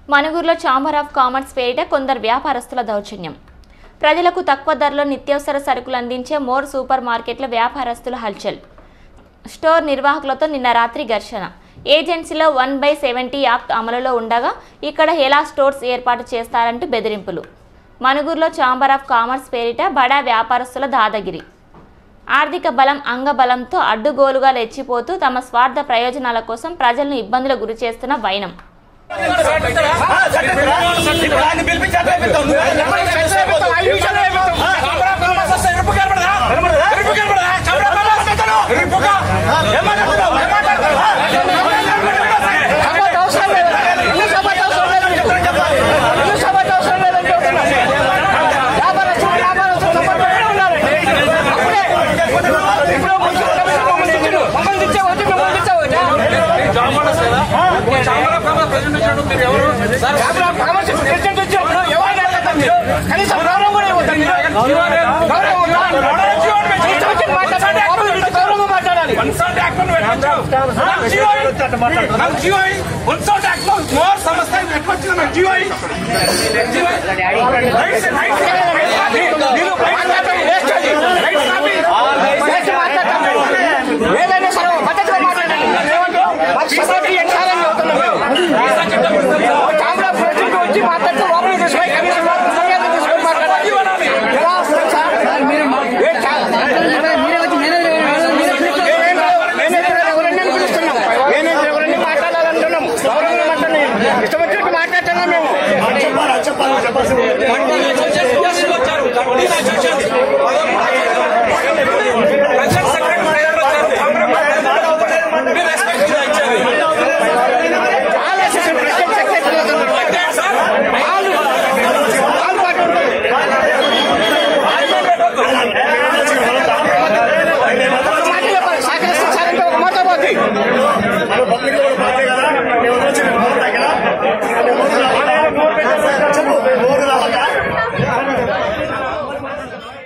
మనుగురులో chamber of commerce పేరిట కొందరు వ్యాపారస్తుల దౌర్జన్యం ప్రజలకు తక్కువ ధరలో నిత్యావసర సరుకులు అందించే మోర్ సూపర్ మార్కెట్ల వ్యాపారస్తుల హల్చల్ స్టోర్ నిర్వాహకులతో నిన్న రాత్రి ఘర్షణ ఏజెన్సీలో వన్ బై సెవెంటీ యాక్ట్ అమలులో ఉండగా ఇక్కడ ఎలా స్టోర్స్ ఏర్పాటు చేస్తారంటూ బెదిరింపులు మనుగురులో ఛాంబర్ ఆఫ్ కామర్స్ పేరిట బడా వ్యాపారస్తుల దాదాగిరి ఆర్థిక బలం అంగబలంతో అడ్డుగోలుగా రెచ్చిపోతూ తమ స్వార్థ ప్రయోజనాల కోసం ప్రజలను ఇబ్బందులకు గురి చేస్తున్న వైనం కనీసం గౌరవం కూడా ఇవ్వద్దు గౌరవం మాట్లాడాలి ఏదైనా సరే పద్ధతిగా మాట్లాడండి మాకు సొసైటీ ఎన్నిసార్లు చెబుతున్నాం మేము కెమెరా ప్రెసిడెంట్ వచ్చి మాట్లాడితే లోపలికి తీసుకొని కనీసం మర్యాద తీసుకొని మాట్లాడాలి ఎలా వస్తుంది సార్ ఏ చా- మేనేజర్ ఎవరన్నా పిలుస్తున్నాం మేనేజర్ ఎవరన్నా మాట్లాడాలంటున్నాం గౌరవంగా మాట్లాడాలి ఇష్టం వచ్చినట్టు మాట్లాడుతున్నాం మేము చాలా సెషన్ ప్రెసిడెంట్ సెక్రటరీ వాళ్ళు వాళ్ళు మాట్లాడుతున్నారు ఒక మాట చెప్పాలి సహకరిస్తే సార్ అంటే ఒక మాట పోతుంది